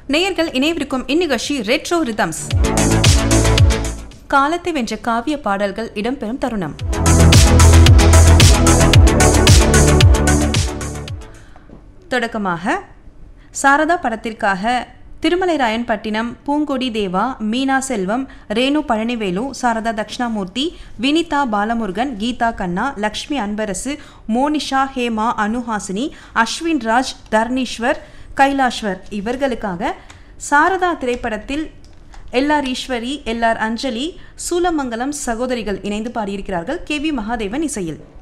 நேயர்கள் இணையவிருக்கும் இந்நிகழ்ச்சி retro rhythms காலத்தை வென்ற காவிய பாடல்கள் இடம்பெறும் தருணம் தொடக்கமாக சாரதா படத்திற்காக திருமலைராயன்பட்டினம் பூங்கொடி தேவா மீனா செல்வம் ரேணு பழனிவேலு சாரதா தக்ஷணாமூர்த்தி வினிதா பாலமுருகன் கீதா கண்ணா லக்ஷ்மி அன்பரசு மோனிஷா ஹேமா அனுஹாசினி அஸ்வின் ராஜ் தர்ணீஸ்வர் கைலாஷ்வர் இவர்களுக்காக சாரதா திரைப்படத்தில் எல்ஆர் ஈஸ்வரி எல்ஆர் அஞ்சலி சூலமங்கலம் சகோதரிகள் இணைந்து பாடியிருக்கிறார்கள் கே வி மகாதேவன் இசையில்